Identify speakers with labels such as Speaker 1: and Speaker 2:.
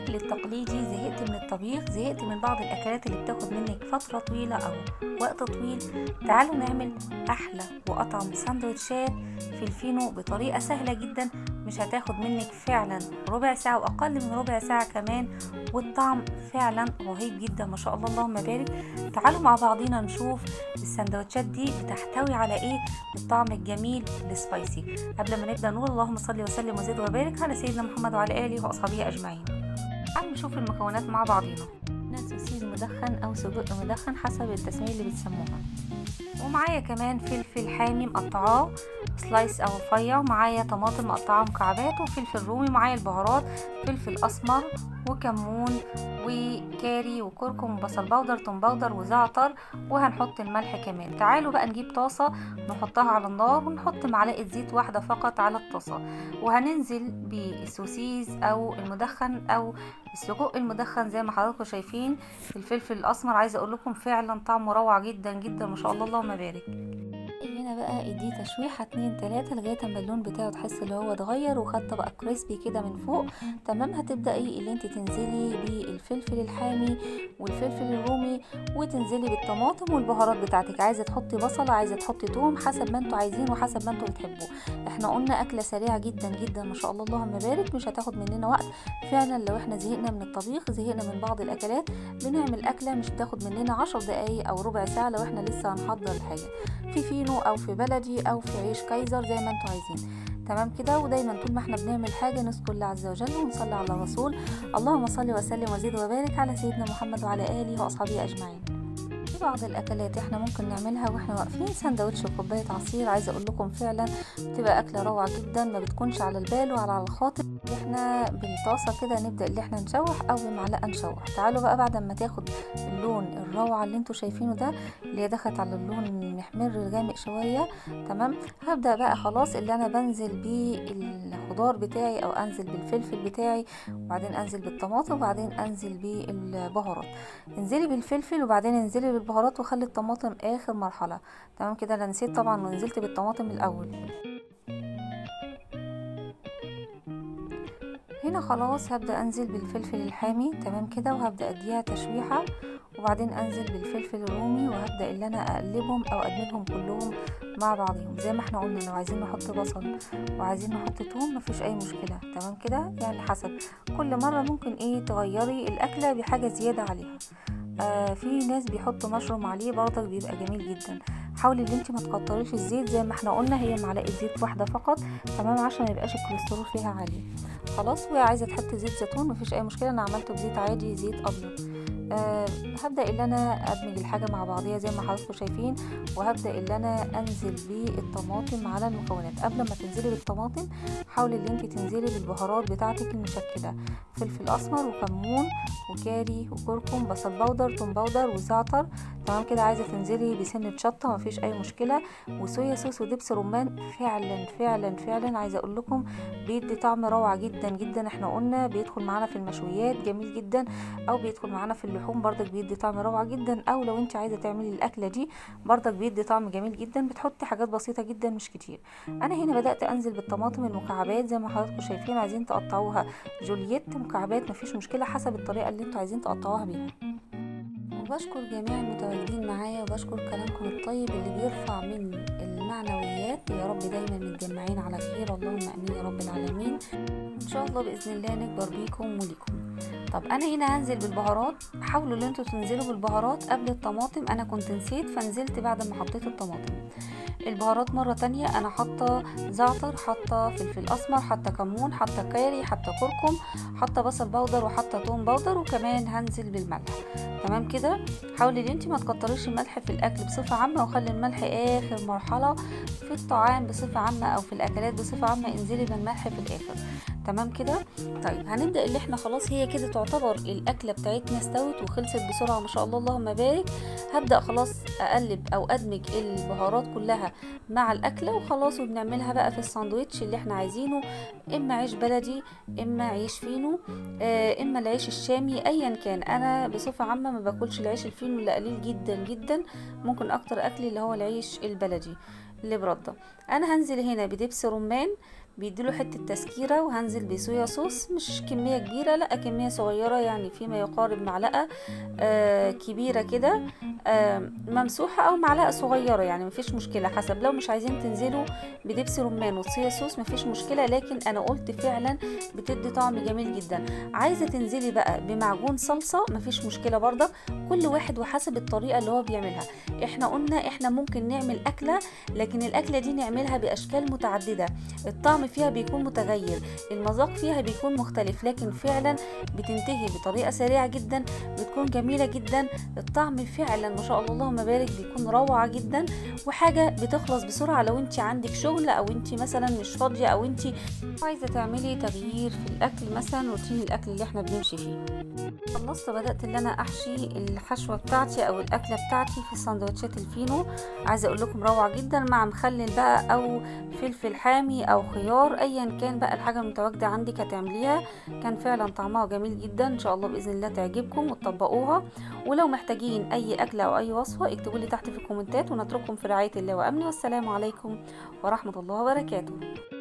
Speaker 1: الاكل التقليدي زهقت من الطبيخ زهقت من بعض الاكلات اللي بتاخد منك فتره طويله او وقت طويل تعالوا نعمل احلى واطعم سندوتشات في الفينو بطريقه سهله جدا مش هتاخد منك فعلا ربع ساعه واقل من ربع ساعه كمان والطعم فعلا رهيب جدا ما شاء الله اللهم بارك تعالوا مع بعضينا نشوف السندوتشات دي بتحتوي على ايه الطعم الجميل السبايسي قبل ما نبدا نقول اللهم صل وسلم وزد وبارك على سيدنا محمد وعلى اله واصحابه اجمعين تعالوا نشوف المكونات مع بعضينا سوسيس مدخن او سجق مدخن حسب التسميه اللي بتسموها ومعايا كمان فلفل حامي مقطعاه سلايس او رفيع ومعايا طماطم مقطعه مكعبات وفلفل رومي معايا البهارات فلفل اسمر وكمون وكاري وكركم وبصل بودر توم بودر وزعتر وهنحط الملح كمان تعالوا بقى نجيب طاسه نحطها على النار ونحط معلقه زيت واحده فقط على الطاسه وهننزل بالسوسيس او المدخن او السجق المدخن زي ما حضراتكم شايفين الفلفل الاسمر عايزه اقول لكم فعلا طعمه روعه جدا جدا ما شاء الله اللهم بارك هنا بقى اديه تشويحه اتنين تلاته لغايه اما اللون بتاعه تحس اللي هو اتغير وخد طبقه كريسبي كده من فوق تمام هتبداي اللي انت تنزلي بالفلفل الحامي والفلفل الرومي وتنزلي بالطماطم والبهارات بتاعتك عايزه تحطي بصله عايزه تحطي توم حسب ما انتوا عايزين وحسب ما انتوا بتحبوا احنا قلنا اكله سريعه جدا جدا ما شاء الله اللهم بارك مش هتاخد مننا وقت فعلا لو احنا زهقنا من الطبيخ زهقنا من بعض الاكلات بنعمل اكله مش تاخد مننا عشر دقايق او ربع ساعه لو احنا لسه هنحضر الحاجه في فينو او في بلدي او في عيش كايزر زي ما انتوا عايزين تمام كده ودايما طول ما احنا بنعمل حاجه نذكر الله عز وجل ونصلي على الرسول اللهم صل وسلم وزد وبارك على سيدنا محمد وعلى اله واصحابه اجمعين في بعض الاكلات احنا ممكن نعملها واحنا واقفين سندوتش وكوبايه عصير عايزه اقول لكم فعلا بتبقى اكله روعه جدا ما بتكونش على البال وعلى على الخاطر احنا بالطاسه كده نبدا اللي احنا نشوح او بمعلقه نشوح تعالوا بقى بعد ما تاخد اللون الروعه اللي انتوا شايفينه ده اللي هي دخلت على اللون المحمر غامق شويه تمام هبدا بقى خلاص اللي انا بنزل بالخضار بتاعي او انزل بالفلفل بتاعي وبعدين انزل بالطماطم وبعدين انزل بالبهارات انزلي بالفلفل وبعدين انزلي بالبهارات وخلي الطماطم اخر مرحله تمام كده انا نسيت طبعا ونزلت بالطماطم الاول هنا خلاص هبدا انزل بالفلفل الحامي تمام كده وهبدا اديها تشويحه وبعدين انزل بالفلفل الرومي وهبدا اللي انا اقلبهم او ادمجهم كلهم مع بعضهم زي ما احنا قلنا لو عايزين نحط بصل وعايزين نحط توم مفيش اي مشكله تمام كده يعني حسب كل مره ممكن ايه تغيري الاكله بحاجه زياده عليها آه في ناس بيحطوا مشروم عليه برضك بيبقى جميل جدا حاولي ان انت ما تكتريش الزيت زي ما احنا قلنا هي معلقه زيت واحده فقط تمام عشان ما يبقاش الكوليسترول فيها عالي خلاص وعايزه تحطي زيت زيتون مفيش اي مشكله انا عملته بزيت عادي زيت ابيض أه هبدا اللي انا ادمج الحاجه مع بعضيها زي ما حضراتكم شايفين وهبدا اللي انا انزل بالطماطم على المكونات قبل ما تنزلي بالطماطم حاولي ان انت تنزلي بالبهارات بتاعتك المشكله فلفل اسمر وكمون وكاري وكركم بصل بودر توم بودر وزعتر تمام كده عايزه تنزلي بسنه شطه مفيش اي مشكله وصويا صوص ودبس رمان فعلا فعلا فعلا عايزه اقول لكم بيدي طعم روعه جدا جدا احنا قلنا بيدخل معانا في المشويات جميل جدا او بيدخل معانا في اللحوم برضك بيدي طعم روعه جدا او لو انت عايزه تعملي الاكله دي برضك بيدي طعم جميل جدا بتحطي حاجات بسيطه جدا مش كتير انا هنا بدات انزل بالطماطم المكعبات زي ما حضراتكم شايفين عايزين تقطعوها جولييت مكعبات مفيش مشكله حسب الطريقه اللي انتوا عايزين تقطعوها بيها وبشكر جميع المتواجدين معايا وبشكر كلامكم الطيب اللي بيرفع من المعنويات يا رب دايما متجمعين على خير اللهم امين يا رب العالمين ان شاء الله باذن الله نكبر بيكم وليكم طب انا هنا هنزل بالبهارات حاولوا ان انتوا تنزلوا بالبهارات قبل الطماطم انا كنت نسيت فنزلت بعد ما حطيت الطماطم البهارات مرة تانية انا حاطة زعتر حاطة فلفل اسمر حاطة كمون حاطة كاري حاطة كركم حاطة بصل بودر وحاطة توم بودر وكمان هنزل بالملح تمام كده حاولي ان انت ما تكتريش الملح في الاكل بصفة عامة وخلي الملح اخر مرحلة في الطعام بصفة عامة او في الاكلات بصفة عامة انزلي بالملح في الاخر تمام كده طيب هنبدا اللي احنا خلاص هي كده تعتبر الاكله بتاعتنا استوت وخلصت بسرعه ما شاء الله اللهم بارك هبدا خلاص اقلب او ادمج البهارات كلها مع الاكله وخلاص وبنعملها بقى في الساندوتش اللي احنا عايزينه اما عيش بلدي اما عيش فينو آه اما العيش الشامي ايا كان انا بصفه عامه ما باكلش العيش الفينو اللي قليل جدا جدا ممكن اكتر اكلي اللي هو العيش البلدي اللي برده انا هنزل هنا بدبس رمان بيديله حتة تسكيرة وهنزل بصويا صوص مش كمية كبيرة لا كمية صغيرة يعني فيما يقارب معلقة آه كبيرة كده آه ممسوحة او معلقة صغيرة يعني مفيش مشكلة حسب لو مش عايزين تنزلوا بدبس رمان وصويا صوص مفيش مشكلة لكن انا قلت فعلا بتدي طعم جميل جدا عايزة تنزلي بقى بمعجون صلصة مفيش مشكلة برضه كل واحد وحسب الطريقة اللي هو بيعملها احنا قلنا احنا ممكن نعمل اكلة لكن الاكلة دي نعملها باشكال متعددة الطعم فيها بيكون متغير المذاق فيها بيكون مختلف لكن فعلا بتنتهي بطريقة سريعة جدا بتكون جميلة جدا الطعم فعلا ما شاء الله اللهم بارك بيكون روعة جدا وحاجة بتخلص بسرعة لو انت عندك شغل او انت مثلا مش فاضية او انت عايزة تعملي تغيير في الاكل مثلا روتين الاكل اللي احنا بنمشي فيه خلصت بدأت ان انا احشي الحشوة بتاعتي او الاكلة بتاعتي في سندوتشات الفينو عايزة اقول لكم روعة جدا مع مخلل بقى او فلفل حامي او خيار ايا كان بقى الحاجة المتواجدة عندك هتعمليها كان فعلا طعمها جميل جدا ان شاء الله باذن الله تعجبكم وتطبقوها ولو محتاجين اي اكلة او اي وصفة اكتبوا لي تحت في الكومنتات ونترككم في رعاية الله وامنه والسلام عليكم ورحمة الله وبركاته